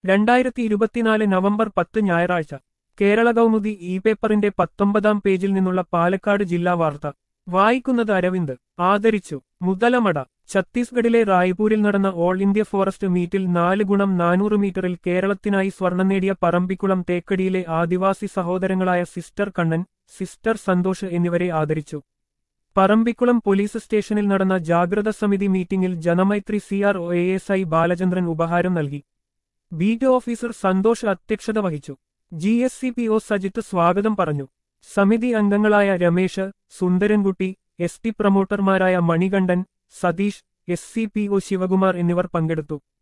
രണ്ടായിരത്തി ഇരുപത്തിനാല് നവംബർ പത്ത് ഞായറാഴ്ച കേരള കൗമുദി ഇ പേപ്പറിന്റെ പത്തൊമ്പതാം പേജിൽ നിന്നുള്ള പാലക്കാട് ജില്ലാ വാർത്ത വായിക്കുന്നത് അരവിന്ദ് ആദരിച്ചു മുതലമട ഛത്തീസ്ഗഡിലെ റായ്പൂരിൽ നടന്ന ഓൾ ഇന്ത്യ ഫോറസ്റ്റ് മീറ്റിൽ നാല് ഗുണം നാനൂറ് മീറ്ററിൽ കേരളത്തിനായി സ്വർണം നേടിയ പറമ്പിക്കുളം തേക്കടിയിലെ ആദിവാസി സഹോദരങ്ങളായ സിസ്റ്റർ കണ്ണൻ സിസ്റ്റർ സന്തോഷ് എന്നിവരെ ആദരിച്ചു പറമ്പിക്കുളം പോലീസ് സ്റ്റേഷനിൽ നടന്ന ജാഗ്രത സമിതി മീറ്റിംഗിൽ Janamaithri C R O A S I Balachandran ഉപഹാരം നൽകി ബീറ്റ് ഓഫീസർ സന്തോഷ് അധ്യക്ഷത വഹിച്ചു G S C P O Sajith സ്വാഗതം പറഞ്ഞു സമിതി അംഗങ്ങളായ രമേശ് സുന്ദരൻകുട്ടി എസ് ടി പ്രമോട്ടർമാരായ Manikandan Satheesh S C P O Sivakumar എന്നിവർ പങ്കെടുത്തു